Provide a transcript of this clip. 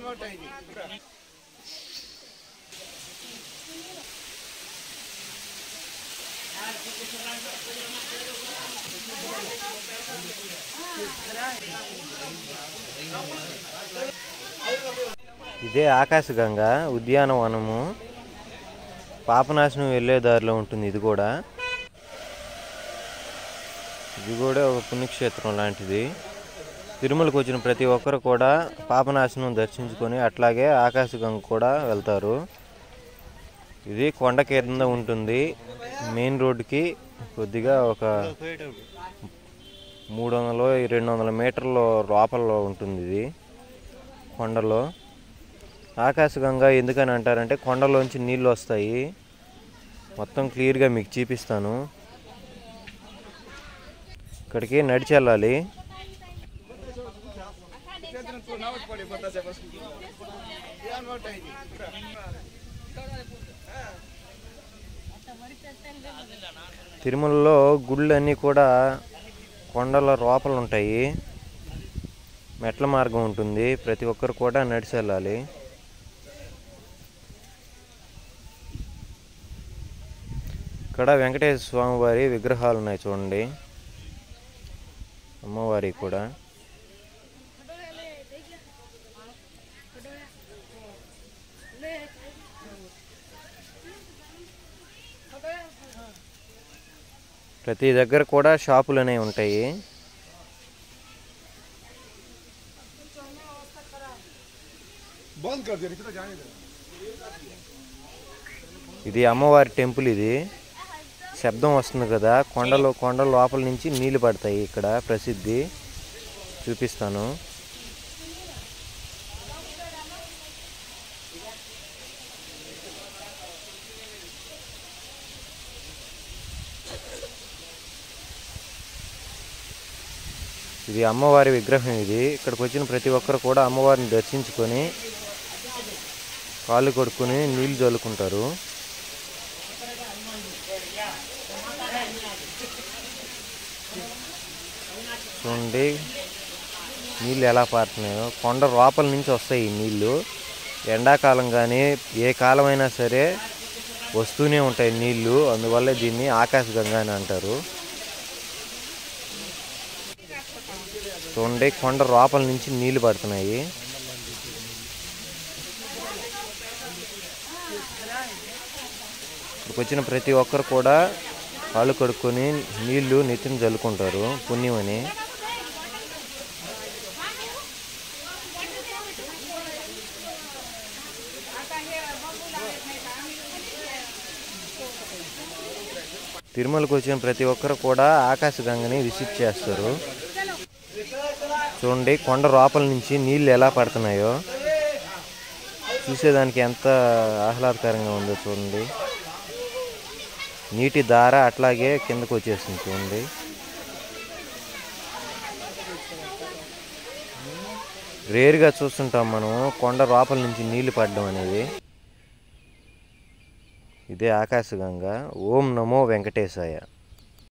ఇదే ఆకాశగంగ ఉద్యానవనము పాపనాశనం వెళ్ళే దారిలో ఉంటుంది ఇది కూడా ఇది కూడా ఒక పుణ్యక్షేత్రం లాంటిది తిరుమలకు వచ్చిన ప్రతి ఒక్కరు కూడా పాపనాశనం దర్శించుకొని అట్లాగే ఆకాశగంగ కూడా వెళ్తారు ఇది కొండ కింద ఉంటుంది మెయిన్ రోడ్డుకి కొద్దిగా ఒక మూడు వందలు రెండు వందల మీటర్ల లోపల ఉంటుంది ఇది కొండలో ఆకాశగంగా ఎందుకని అంటారంటే కొండలోంచి నీళ్ళు వస్తాయి మొత్తం క్లియర్గా మీకు చూపిస్తాను ఇక్కడికి నడిచి వెళ్ళాలి తిరుమలలో గుళ్ళు అన్నీ కూడా కొండల లోపల ఉంటాయి మెట్ల మార్గం ఉంటుంది ప్రతి ఒక్కరు కూడా నడిచి వెళ్ళాలి ఇక్కడ వెంకటేశ్వర స్వామి వారి విగ్రహాలు ఉన్నాయి చూడండి అమ్మవారి కూడా ప్రతి దగ్గర కూడా షాపులు అనేవి ఉంటాయి बंद कर दिया कितना जाने दे ఇది అమ్మవారి టెంపుల్ ఇది శబ్దం వస్తుంది కదా కొండలో కొండ లోపల నుంచి నీళ్లు పడతాయి ఇక్కడ ప్రసిద్ధి చూపిస్తాను ఇది అమ్మవారి విగ్రహం ఇది ఇక్కడికి వచ్చిన ప్రతి ఒక్కరు కూడా అమ్మవారిని దర్శించుకొని కాళ్ళు కడుక్కొని నీళ్లు చల్లుకుంటారు చూడండి నీళ్ళు ఎలా పారుతున్నాయో కొండ లోపల నుంచి వస్తాయి ఈ నీళ్ళు ఎండాకాలం కానీ ఏ కాలమైనా సరే వస్తూనే ఉంటాయి నీళ్ళు అందువల్ల దీన్ని ఆకాశగంగా అని అంటారు చూడండి కొండ లోపల నుంచి నీళ్లు పడుతున్నాయి ఇక్కడికి వచ్చిన ప్రతి ఒక్కరు కూడా కాళ్ళు కడుక్కొని నీళ్లు నెత్తిన చల్లుకుంటారు పుణ్యమని తిరుమలకు వచ్చిన ప్రతి ఒక్కరు కూడా ఆకాశగంగని విజిట్ చేస్తారు చూడండి కొండ లోపల నుంచి నీళ్ళు ఎలా పడుతున్నాయో చూసేదానికి ఎంత ఆహ్లాదకరంగా ఉందో చూడండి నీటి దార అట్లాగే కిందకు వచ్చేసింది చూడండి రేరుగా చూస్తుంటాం మనం కొండ లోపల నుంచి నీళ్లు పడడం అనేది ఇదే ఆకాశగంగా ఓం నమో వెంకటేశాయ